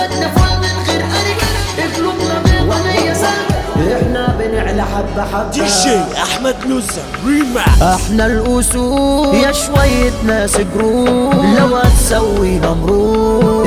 مزاجنا فل من غير أرك قلوبنا بيضة نية سلبة احنا بنعلى حبة حبة دي جي احمد نوزة ريماكس احنا الاسود يا شوية ناس جروب لو هتسوي نمرود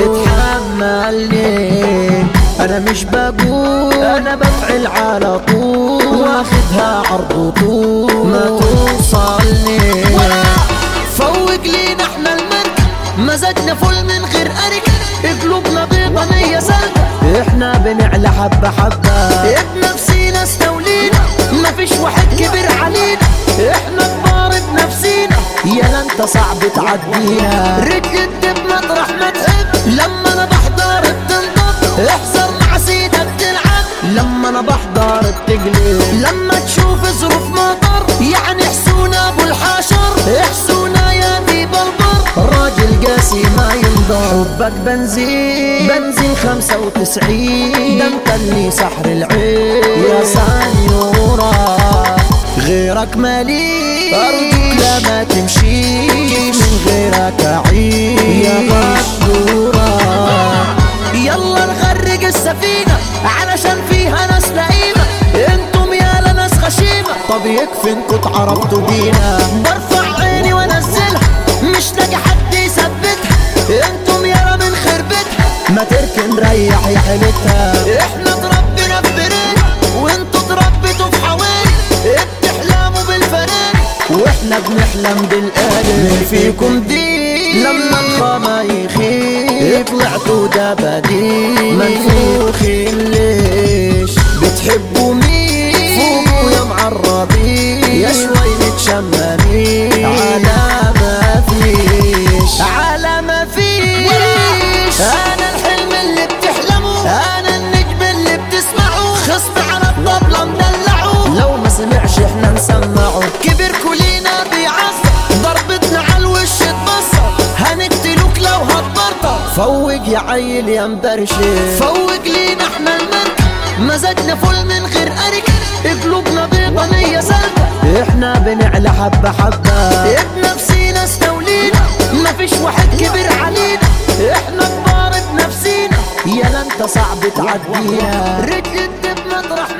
اتحملني انا مش بقول انا بفعل على طول واخدها عرض وطول ما توصلني فوق لينا احنا المركب مزاجنا فل من غير أرك قلوبنا بيضة نية سلبة احنا بنعلى حبة حبة بنفسينا استولينا مفيش واحد كبير علينا احنا كبار بنفسينا يا انت صعب تعدينا رجل الدب مطرح ما تحب لما انا بحضر بتنضب احذر مع سيدك تلعب لما انا بحضر بتقلب لما تشوف ظروف مطر يعني حسونا ابو الحشر احسونا يا ذيب البر الراجل قاسي ما ينضر حبك بنزين بنزين خمسة وتسعين ده انت اللي سحر العين يا سانيورا غيرك مالي أرجوك لا ما تمشي من غيرك أعيش يا غدورة يلا نغرق السفينة علشان فيها ناس لئيمة انتم يا ناس غشيمة طب يكفي انكم اتعرفتوا بينا برفع عيني وانزلها مش لاقي حد يثبتها انتم يا من خربتها ما تركن ريح يا حيلتها احنا اتربينا في بريد وانتوا اتربيتوا في حوالي بتحلموا بالفريق واحنا بنحلم بالقادر مين فيكم دي لما الخما يخيب طلعتوا ده بديل منفوخين ليش بتحبوا مين فوقوا يا معربين يا شوي متشممين على ما فيش على ما فيش انا الحلم اللي بتحلموا انا النجم اللي بتسمعوا خصم على الطبلة مدلعوا لو ما سمعش احنا نسمعه كبر كلنا بيعصر ضربتنا على الوش تبصر هنقتلوك لو هتبرطر فوق يا عيل يا مبرشم فوق لينا احنا المركب مزاجنا فل من غير أرك قلوبنا بيضة نية سلبة احنا بنعلى حبة حبة بنفسينا استولينا مفيش واحد كبير علينا احنا كبار بنفسينا يا انت صعب تعدينا رجل الدب مطرح